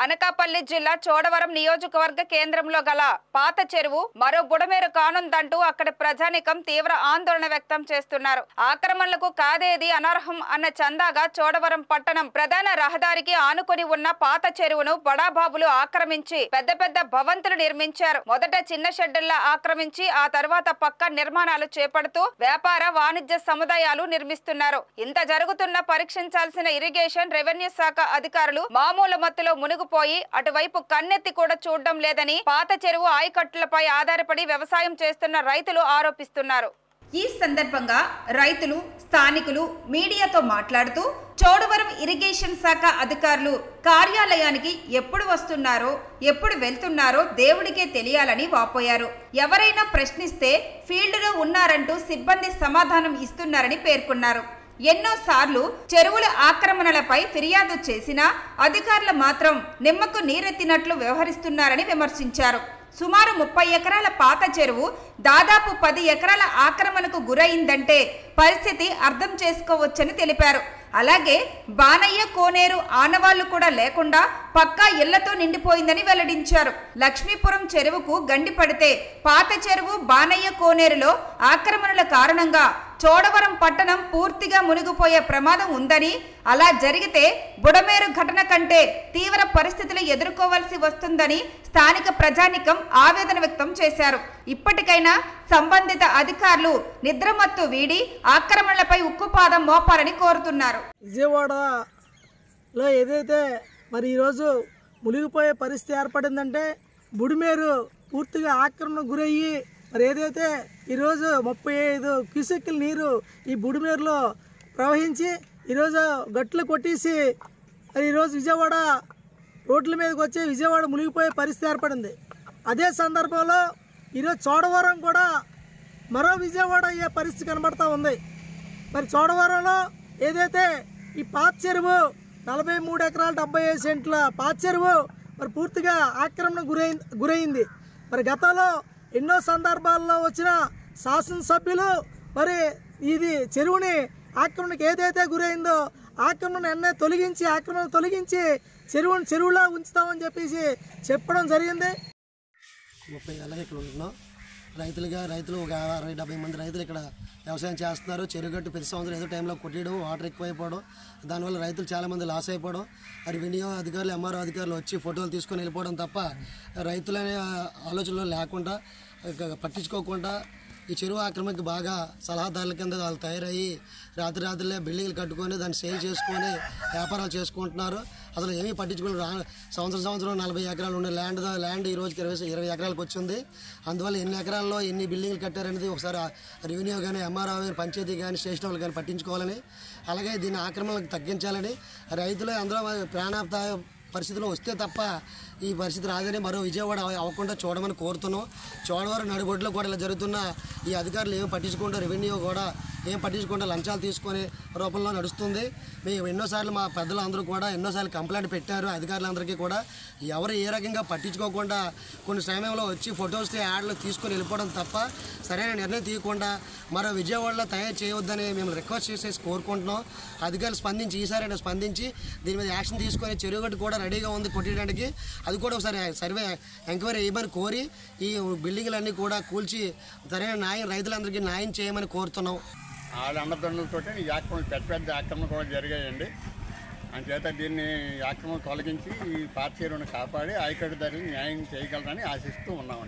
అనకాపల్లి జిల్లా చోడవరం నియోజకవర్గ కేంద్రంలో గల పాత చెరువు మరో బుడమేరు కానుందంటూ అక్కడి ప్రజానికం తీవ్ర ఆందోళన వ్యక్తం చేస్తున్నారు ఆక్రమణలకు కాదేది అనర్హం అన్న చందాగా చోడవరం పట్టణం ప్రధాన రహదారికి ఆనుకొని ఉన్న పాత చెరువును బడాబాబులు ఆక్రమించి పెద్ద పెద్ద భవంతులు నిర్మించారు మొదట చిన్న షెడ్డుల్లా ఆక్రమించి ఆ తర్వాత పక్క నిర్మాణాలు చేపడుతూ వ్యాపార వాణిజ్య సముదాయాలు నిర్మిస్తున్నారు ఇంత జరుగుతున్న పరీక్షించాల్సిన ఇరిగేషన్ రెవెన్యూ శాఖ అధికారులు మామూలు మత్తులో మునిగిపోయి అటువైపు కన్నెత్తి కూడా చూడడం లేదని పాత చెరువు ఆయకట్టులపై ఆధారపడి వ్యవసాయం చేస్తున్న రైతులు ఆరోపిస్తున్నారు ఈ సందర్భంగా రైతులు స్థానికులు మీడియాతో మాట్లాడుతూ చోడవరం ఇరిగేషన్ శాఖ అధికారులు కార్యాలయానికి ఎప్పుడు వస్తున్నారో ఎప్పుడు వెళ్తున్నారో దేవుడికే తెలియాలని వాపోయారు ఎవరైనా ప్రశ్నిస్తే ఫీల్డ్లో ఉన్నారంటూ సిబ్బంది సమాధానం ఇస్తున్నారని పేర్కొన్నారు ఎన్నోసార్లు చెరువుల ఆక్రమణలపై ఫిర్యాదు చేసినా అధికారులు మాత్రం నిమ్మకు నీరెత్తినట్లు వ్యవహరిస్తున్నారని విమర్శించారు సుమారు ముప్పై ఎకరాల పాత చెరువు దాదాపు పది ఎకరాల ఆక్రమణకు గురైందంటే పరిస్థితి అర్థం చేసుకోవచ్చని తెలిపారు అలాగే బానయ్య కోనేరు ఆనవాళ్లు కూడా లేకుండా పక్కా ఇళ్లతో నిండిపోయిందని వెల్లడించారు లక్ష్మీపురం చెరువుకు గండి పడితే పాత చెరువు బానయ్య కోనేరులో ఆక్రమణల కారణంగా చోడవరం పట్టణం పూర్తిగా మునిగిపోయే ప్రమాదం ఉందని అలా జరిగితే బుడమేరు ఘటన కంటే తీవ్ర పరిస్థితులు ఎదుర్కోవాల్సి వస్తుందని స్థానిక ప్రజానికం ఆవేదన వ్యక్తం చేశారు ఇప్పటికైనా సంబంధిత అధికారులు నిద్రమత్తు వీడి ఆక్రమణలపై ఉక్కుపాదం మోపాలని కోరుతున్నారు విజయవాడలో ఏదైతే మరి ఈరోజు మునిగిపోయే పరిస్థితి ఏర్పడిందంటే బుడిమేరు పూర్తిగా ఆక్రమణ గురయ్యి మరి ఏదైతే ఈరోజు ముప్పై ఐదు క్యూసెక్కుల నీరు ఈ బుడిమేరులో ప్రవహించి ఈరోజు గట్లు కొట్టేసి మరి ఈరోజు విజయవాడ రోడ్ల మీదకి వచ్చి విజయవాడ మునిగిపోయే పరిస్థితి ఏర్పడింది అదే సందర్భంలో ఈరోజు చోడవరం కూడా మరో విజయవాడ అయ్యే పరిస్థితి కనబడతా ఉంది మరి చోడవరంలో ఏదైతే ఈ పాత చెరువు నలభై మూడు ఎకరాల డెబ్బై ఐదు సెంట్ల పాత చెరువు మరి పూర్తిగా ఆక్రమణ గురైంది గురైంది మరి గతంలో ఎన్నో సందర్భాల్లో వచ్చిన శాసనసభ్యులు మరి ఇది చెరువుని ఆక్రమణకు ఏదైతే గురైందో ఆక్రమణ ఎన్నే తొలగించి ఆక్రమణ తొలగించి చెరువుని చెరువులా ఉంచుతామని చెప్పేసి చెప్పడం జరిగింది ముప్పై ఏళ్ళగా ఇక్కడ ఉంటున్నాం రైతులుగా రైతులు ఒక అరవై డెబ్బై మంది రైతులు ఇక్కడ వ్యవసాయం చేస్తున్నారు చెరుగట్టు ప్రతి సంవత్సరం ఏదో టైంలో కొట్టేయడం వాటర్ ఎక్కువైపోవడం దానివల్ల రైతులు చాలామంది లాస్ అయిపోవడం మరి వినియోగ అధికారులు ఎంఆర్ఓ అధికారులు వచ్చి ఫోటోలు తీసుకొని వెళ్ళిపోవడం తప్ప రైతులనే ఆలోచనలు లేకుండా ఇక పట్టించుకోకుండా ఈ చెరువు ఆక్రమణకి బాగా సలహాదారుల కింద వాళ్ళు తయారయ్యి రాత్రి రాత్రులే బిల్డింగ్లు కట్టుకొని దాన్ని సేల్ చేసుకొని వ్యాపారాలు చేసుకుంటున్నారు అసలు ఏమీ పట్టించుకోలేదు రా సంవత్సరం సంవత్సరం నలభై ఎకరాలు ఉండే ల్యాండ్ ల్యాండ్ ఈ రోజుకి ఇరవై ఇరవై ఎకరాలకు వచ్చింది అందువల్ల ఎన్ని ఎకరాల్లో ఎన్ని బిల్డింగ్లు కట్టారనేది ఒకసారి ఆ రెవెన్యూ కానీ ఎంఆర్ఓ కానీ పంచాయతీ కానీ స్టేషన్ వాళ్ళు కానీ పట్టించుకోవాలని అలాగే దీన్ని ఆక్రమణలకు తగ్గించాలని రైతులు అందరూ ప్రాణాపాయ పరిస్థితిలో వస్తే తప్ప ఈ పరిస్థితి రాదని మరో విజయవాడ అవ- అవ్వకుండా చూడమని కోరుతున్నాం చోడవరం నడిబొడ్లో కూడా ఇలా జరుగుతున్న ఈ అధికారులు ఏం పట్టించుకుంటూ రెవెన్యూ కూడా ఏం పట్టించుకుంటూ లంచాలు తీసుకొని రూపంలో నడుస్తుంది మేము ఎన్నోసార్లు మా పెద్దలు అందరూ కూడా ఎన్నోసార్లు కంప్లైంట్ పెట్టారు అధికారులందరికీ కూడా ఎవరు ఏ రకంగా పట్టించుకోకుండా కొన్ని సమయంలో వచ్చి ఫొటోస్ యాడ్లు తీసుకొని వెళ్ళిపోవడం తప్ప సరైన నిర్ణయం తీయకుండా మరో విజయవాడలో తయారు చేయవద్దని మేము రిక్వెస్ట్ చేసేసి కోరుకుంటున్నాం అధికారులు స్పందించి ఈసారి స్పందించి దీని మీద యాక్షన్ తీసుకొని చెరువుగట్టు కూడా రెడీగా ఉంది కొట్టేయడానికి అది కూడా ఒకసారి సర్వే ఎంక్వైరీ చేయమని కోరి ఈ బిల్డింగ్లన్నీ కూడా కూల్చి సరైన న్యాయం రైతులందరికీ న్యాయం చేయమని కోరుతున్నాం వాళ్ళ అండదండలతో ఈ ఆక్రమణ పెద్ద పెద్ద ఆక్రమణ కూడా జరిగాయండి అంచేత దీన్ని ఈ ఆక్రమణ తొలగించి ఈ పాత చెరువును కాపాడి ఆయకట్టుదారులు న్యాయం చేయగలరని ఆశిస్తూ ఉన్నామండి